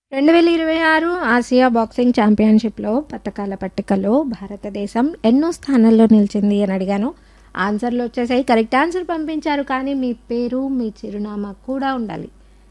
రెండు వేల ఇరవై ఆరు ఆసియా బాక్సింగ్ ఛాంపియన్షిప్లో పథకాల పట్టికలో భారతదేశం ఎన్నో స్థానాల్లో నిలిచింది అని అడిగాను ఆన్సర్లు వచ్చేసాయి కరెక్ట్ ఆన్సర్ పంపించారు కానీ మీ పేరు మీ చిరునామా కూడా ఉండాలి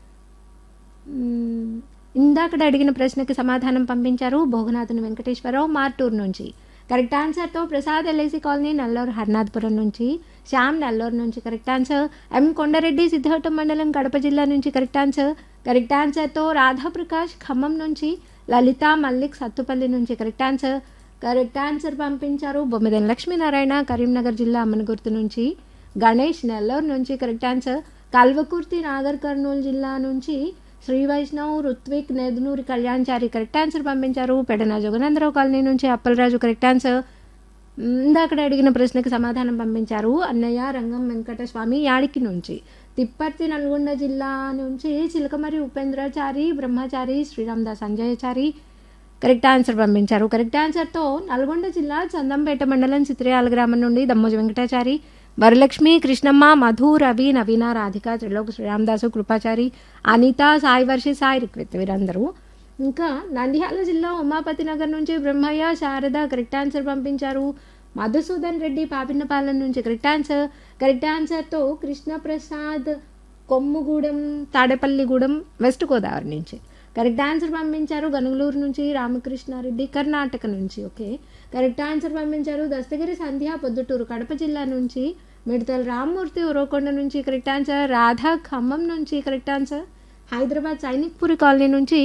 మ్మ్. ఇందాకడ అడిగిన ప్రశ్నకి సమాధానం పంపించారు భోగనాథన్ వెంకటేశ్వరరావు మార్టూర్ నుంచి కరెక్ట్ ఆన్సర్తో ప్రసాద్ ఎల్ఐసి కాలనీ నల్లూరు హర్నాథపురం నుంచి శ్యామ్ నల్లూరు నుంచి correct answer M Kondareddy Siddavatam మండలం కడప జిల్లా నుంచి కరెక్ట్ ఆన్సర్ కరెక్ట్ ఆన్సర్తో రాధాప్రకాష్ ఖమ్మం నుంచి లలిత మల్లిక్ సత్తుపల్లి నుంచి కరెక్ట్ ఆన్సర్ కరెక్ట్ ఆన్సర్ పంపించారు బొమ్మిదేని లక్ష్మీనారాయణ కరీంనగర్ జిల్లా అమ్మనగుర్తు నుంచి గణేష్ నెల్లూరు నుంచి కరెక్ట్ ఆన్సర్ కల్వకుర్తి నాగర్ కర్నూలు జిల్లా నుంచి శ్రీ వైష్ణవ్ రుత్విక్ నెదునూరి కళ్యాణ్చారి కరెక్ట్ ఆన్సర్ పంపించారు పెడన జగనందరావు కాలనీ నుంచి అప్పలరాజు కరెక్ట్ ఆన్సర్ ఇందాకడ అడిగిన ప్రశ్నకి సమాధానం పంపించారు అన్నయ్య రంగం వెంకటస్వామి యాడికి నుంచి తిప్పర్తి నల్గొండ జిల్లా నుంచి చిలకమరి ఉపేంద్రాచారి బ్రహ్మచారి శ్రీరామదాస్ సంజయచారి కరెక్ట్ ఆన్సర్ పంపించారు కరెక్ట్ ఆన్సర్తో నల్గొండ జిల్లా చందంపేట మండలం చిత్రయాల గ్రామం నుండి దమ్మోజి వెంకటాచారి వరలక్ష్మి కృష్ణమ్మ మధు రవి నవీన రాధిక త్రిలోక్ శ్రీరామదాసు కృపాచారి అనిత సాయి వర్షి సాయి రిక్విత్ వీరందరూ ఇంకా నంద్యాల జిల్లా ఉమాపతి నగర్ నుంచి బ్రహ్మయ్య శారద కరెక్ట్ ఆన్సర్ పంపించారు మధుసూదన్ రెడ్డి పాపిన్నపాలెం నుంచి కరెక్ట్ ఆన్సర్ కరెక్ట్ ఆన్సర్తో కృష్ణప్రసాద్ కొమ్ముగూడెం తాడేపల్లిగూడెం వెస్ట్ గోదావరి నుంచి కరెక్ట్ ఆన్సర్ పంపించారు గనుగులూరు నుంచి రామకృష్ణారెడ్డి కర్ణాటక నుంచి ఓకే కరెక్ట్ ఆన్సర్ పంపించారు దస్తగిరి సంధ్య పొద్దుటూరు కడప జిల్లా నుంచి మిడతల రామ్మూర్తి ఉరవకొండ నుంచి కరెక్ట్ ఆన్సర్ రాధా ఖమ్మం నుంచి correct answer Hyderabad Sainikpuri colony నుంచి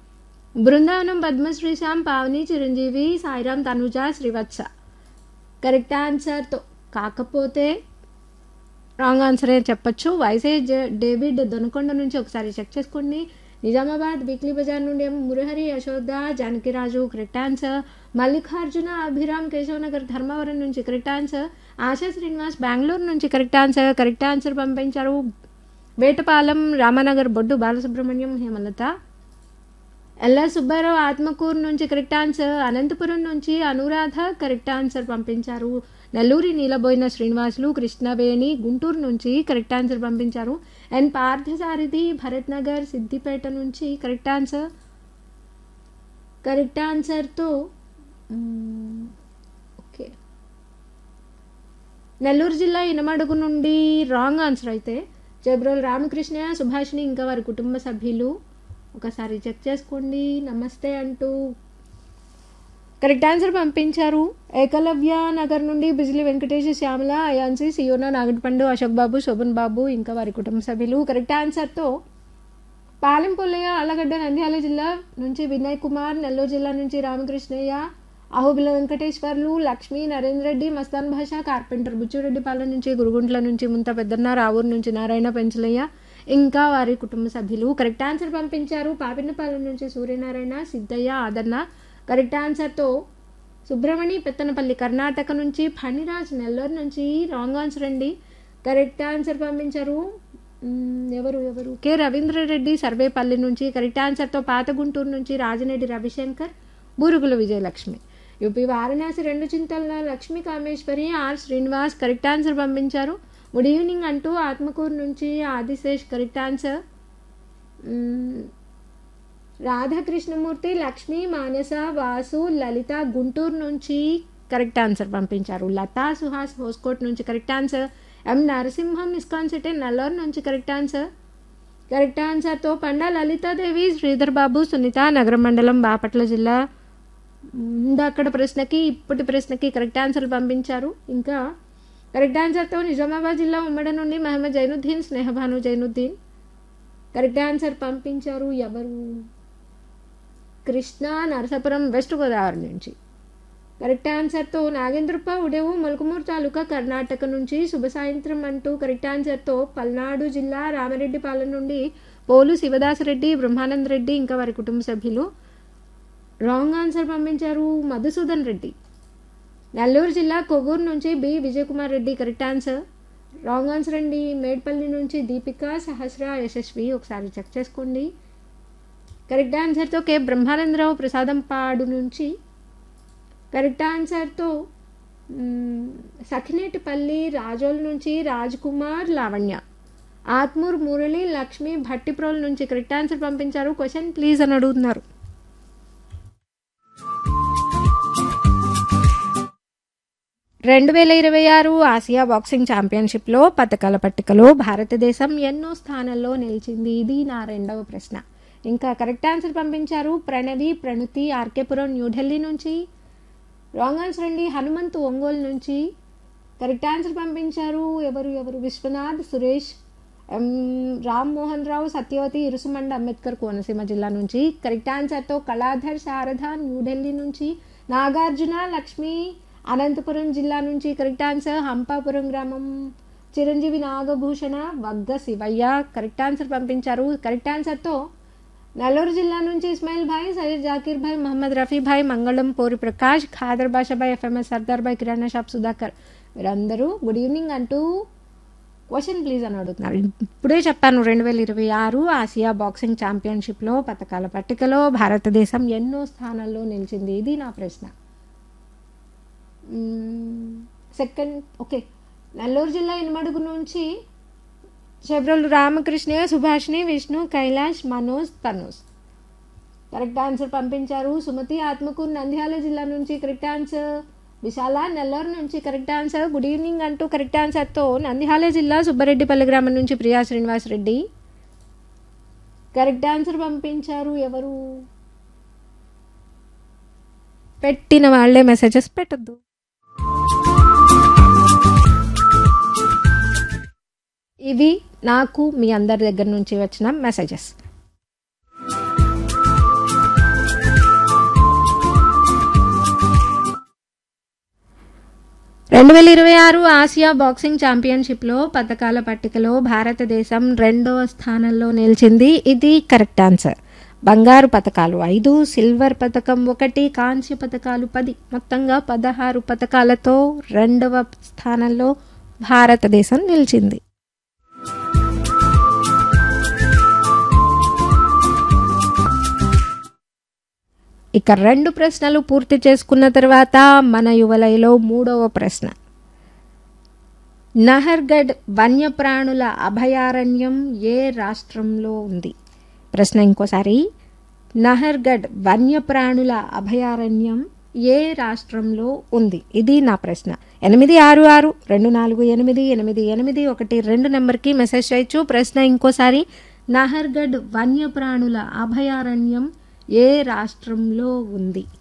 బృందావనం పద్మశ్రీ శ్యామ్ పావని చిరంజీవి సాయిరామ్ తనుజ శ్రీవత్స కరెక్ట్ ఆన్సర్తో కాకపోతే రాంగ్ ఆన్సరే చెప్పొచ్చు వైసేజ్ డేవిడ్ దొనకొండ నుంచి ఒకసారి చెక్ చేసుకోండి నిజామాబాద్ వీక్లీ బజార్ నుండి M Murahari Yashoda Janakiraju correct answer Mallikarjuna Abhiram Keshav Nagar Dharmavaram నుంచి కరెక్ట్ ఆన్సర్ ఆశా శ్రీనివాస్ బెంగళూరు నుంచి కరెక్ట్ ఆన్సర్ కరెక్ట్ ఆన్సర్ పంపించారు వేటపాలెం రామనగర్ బొడ్డు బాలసుబ్రహ్మణ్యం హేమలత ఎల్ఆర్ సుబ్బారావు ఆత్మకూరు నుంచి కరెక్ట్ ఆన్సర్ అనంతపురం నుంచి అనురాధ కరెక్ట్ ఆన్సర్ పంపించారు నెల్లూరి నీలబోయిన శ్రీనివాసులు కృష్ణవేణి గుంటూరు నుంచి కరెక్ట్ ఆన్సర్ పంపించారు ఎన్ పార్థసారథి భరత్ నగర్ సిద్దిపేట నుంచి కరెక్ట్ ఆన్సర్ కరెక్ట్ ఆన్సర్తో మ్మ్, ఓకే నెల్లూరు జిల్లా ఇనమడుగు నుండి రాంగ్ ఆన్సర్ అయితే జబ్రోల్ రామకృష్ణ సుభాషిణి ఇంకా వారి కుటుంబ సభ్యులు ఒకసారి చెక్ చేసుకోండి నమస్తే అంటూ కరెక్ట్ ఆన్సర్ పంపించారు ఏకలవ్య నగర్ నుండి బిజిలి వెంకటేష్ శ్యామల అయాన్సి సియోనా నాగటిపండు అశోక్ బాబు శోభన్ బాబు ఇంకా వారి కుటుంబ సభ్యులు కరెక్ట్ ఆన్సర్తో పాలెం పుల్లయ్య ఆలగడ్డ నంద్యాల జిల్లా నుంచి వినయ్ కుమార్ నెల్లూరు జిల్లా నుంచి రామకృష్ణయ్య అహోబిల వెంకటేశ్వర్లు లక్ష్మీ నరేంద్ర రెడ్డి మస్తాన్ భాష కార్పెంటర్ బుచ్చిరెడ్డిపాలెం నుంచి గురుగుంట్ల నుంచి ముంత పెద్దన్న రావూరు నుంచి నారాయణ పెంచలయ్య ఇంకా వారి కుటుంబ సభ్యులు కరెక్ట్ ఆన్సర్ పంపించారు పాపిన్నపాలెం నుంచి సూర్యనారాయణ సిద్ధయ్య ఆదన్న కరెక్ట్ ఆన్సర్తో సుబ్రమణి పెత్తనపల్లి కర్ణాటక నుంచి ఫణిరాజ్ నెల్లూరు నుంచి రాంగ్ ఆన్సర్ అండి కరెక్ట్ ఆన్సర్ పంపించారు మ్మ్, ఎవరు ఎవరు కె రవీంద్రరెడ్డి సర్వేపల్లి నుంచి కరెక్ట్ ఆన్సర్తో పాత గుంటూరు నుంచి రాజనేడి రవిశంకర్ బూరుగుల విజయలక్ష్మి యూపీ వారణాసి రెండు Chintala Lakshmi Kameshwari R Srinivas correct answer పంపించారు గుడ్ ఈవినింగ్ అంటూ ఆత్మకూరు నుంచి ఆదిశేష్ కరెక్ట్ ఆన్సర్ మ్మ్, రాధాకృష్ణమూర్తి లక్ష్మి మానస వాసు లలిత గుంటూరు నుంచి కరెక్ట్ ఆన్సర్ పంపించారు లతా సుహాస్ హోస్కోట్ నుంచి correct answer M Narasimham ISKCON city Nallur నుంచి కరెక్ట్ ఆన్సర్ కరెక్ట్ ఆన్సర్తో పండా లలితాదేవి శ్రీధర్ బాబు సునీత నగరం మండలం బాపట్ల జిల్లా అక్కడ ప్రశ్నకి ఇప్పటి ప్రశ్నకి కరెక్ట్ ఆన్సర్ పంపించారు ఇంకా కరెక్ట్ ఆన్సర్తో నిజామాబాద్ జిల్లా ఉమ్మడి నుండి మహమ్మద్ జైనుద్దీన్ స్నేహభాను జైనుద్దీన్ కరెక్ట్ ఆన్సర్ పంపించారు ఎవరు కృష్ణ నరసాపురం వెస్ట్ గోదావరి నుంచి కరెక్ట్ ఆన్సర్తో నాగేంద్రప్ప ఉడేవు మొలకమూరు తాలూకా కర్ణాటక నుంచి శుభ సాయంత్రం అంటూ కరెక్ట్ ఆన్సర్తో పల్నాడు జిల్లా రామరెడ్డిపాలెం నుండి పోలు శివదాసరెడ్డి బ్రహ్మానంద్ రెడ్డి ఇంకా వారి కుటుంబ సభ్యులు రాంగ్ ఆన్సర్ పంపించారు మధుసూదన్ రెడ్డి నెల్లూరు జిల్లా కొవ్వూరు నుంచి B Vijayakumar Reddy correct answer wrong answer అండి మేడ్పల్లి నుంచి దీపిక సహస్ర యశస్వి ఒకసారి చెక్ చేసుకోండి కరెక్ట్ ఆన్సర్తో కే బ్రహ్మానందరావు ప్రసాదంపాడు నుంచి కరెక్ట్ ఆన్సర్తో మ్మ్, సఖినేటిపల్లి రాజోల్ నుంచి రాజ్ కుమార్ లావణ్య ఆత్మూర్ మురళి లక్ష్మి భట్టిప్రోల్ నుంచి కరెక్ట్ ఆన్సర్ పంపించారు క్వశ్చన్ ప్లీజ్ అని అడుగుతున్నారు రెండు వేల ఇరవై ఆరు ఆసియా బాక్సింగ్ ఛాంపియన్షిప్లో పథకాల పట్టికలో భారతదేశం ఎన్నో స్థానాల్లో నిలిచింది ఇది నా రెండవ ప్రశ్న ఇంకా కరెక్ట్ ఆన్సర్ పంపించారు ప్రణవి ప్రణుతి ఆర్కేపురం న్యూఢిల్లీ నుంచి రాంగ్ ఆన్సర్ అండి హనుమంత్ ఒంగోలు నుంచి కరెక్ట్ ఆన్సర్ పంపించారు ఎవరు ఎవరు విశ్వనాథ్ సురేష్ ఎం రామ్ మోహన్ రావు సత్యవతి ఇరుసుమండ అంబేద్కర్ కోనసీమ జిల్లా నుంచి కరెక్ట్ ఆన్సర్తో కళాధర్ శారద న్యూఢిల్లీ నుంచి నాగార్జున లక్ష్మి అనంతపురం జిల్లా నుంచి కరెక్ట్ ఆన్సర్ హంపాపురం గ్రామం చిరంజీవి నాగభూషణ వగ్గ శివయ్య కరెక్ట్ ఆన్సర్ పంపించారు కరెక్ట్ ఆన్సర్తో నెల్లూరు జిల్లా నుంచి ఇస్మాయిల్ భాయ్ సయ్యద్ జాకీర్ భాయ్ మహమ్మద్ రఫీ భాయ్ మంగళం పోరి ప్రకాష్ ఖాదర్ బాషాభాయ్ ఎఫ్ఎంఎస్ సర్దార్ భాయ్ కిరాణా షాప్ సుధాకర్ వీరందరూ గుడ్ ఈవినింగ్ అంటూ క్వశ్చన్ ప్లీజ్ అని అడుగుతున్నారు ఇప్పుడే చెప్పాను రెండు వేల ఇరవై ఆరు ఆసియా బాక్సింగ్ ఛాంపియన్షిప్లో పథకాల పట్టికలో భారతదేశం ఎన్నో స్థానాల్లో నిలిచింది ఇది నా ప్రశ్న సెకండ్ ఓకే నెల్లూరు జిల్లా ఇనుమడుగు నుంచి చెబ్రోలు రామకృష్ణ సుభాష్ని విష్ణు కైలాష్ మనోజ్ తనోజ్ కరెక్ట్ ఆన్సర్ పంపించారు సుమతి ఆత్మకూరు నంద్యాల జిల్లా నుంచి కరెక్ట్ ఆన్సర్ విశాల నెల్లూరు నుంచి కరెక్ట్ ఆన్సర్ గుడ్ ఈవినింగ్ అంటూ కరెక్ట్ ఆన్సర్తో నంద్యాల జిల్లా సుబ్బారెడ్డిపల్లి గ్రామం నుంచి ప్రియా శ్రీనివాస్ రెడ్డి కరెక్ట్ ఆన్సర్ పంపించారు ఎవరు పెట్టిన వాళ్ళే మెసేజెస్ పెట్టద్దు ఇవి నాకు మీ అందరి దగ్గర నుంచి వచ్చిన మెసేజెస్ రెండు వేల ఇరవై ఆరు ఆసియా బాక్సింగ్ ఛాంపియన్షిప్లో పథకాల పట్టికలో భారతదేశం రెండవ స్థానంలో నిలిచింది ఇది కరెక్ట్ ఆన్సర్ బంగారు పథకాలు ఐదు సిల్వర్ పథకం ఒకటి కాంస్య పథకాలు పది మొత్తంగా పదహారు పథకాలతో రెండవ స్థానంలో భారతదేశం నిలిచింది ఇక రెండు ప్రశ్నలు పూర్తి చేసుకున్న తర్వాత మన యువలయలో మూడవ ప్రశ్న నహర్గఢ్ వన్యప్రాణుల అభయారణ్యం ఏ రాష్ట్రంలో ఉంది ప్రశ్న ఇంకోసారి నహర్గఢ్ వన్యప్రాణుల అభయారణ్యం ఏ రాష్ట్రంలో ఉంది ఇది నా ప్రశ్న ఎనిమిది ఆరు ఆరు రెండు నాలుగు ఎనిమిది ఎనిమిది ఎనిమిది ఒకటి రెండు నెంబర్కి మెసేజ్ చేయొచ్చు ప్రశ్న ఇంకోసారి నహర్గఢ్ వన్యప్రాణుల అభయారణ్యం ఏ రాష్ట్రంలో ఉంది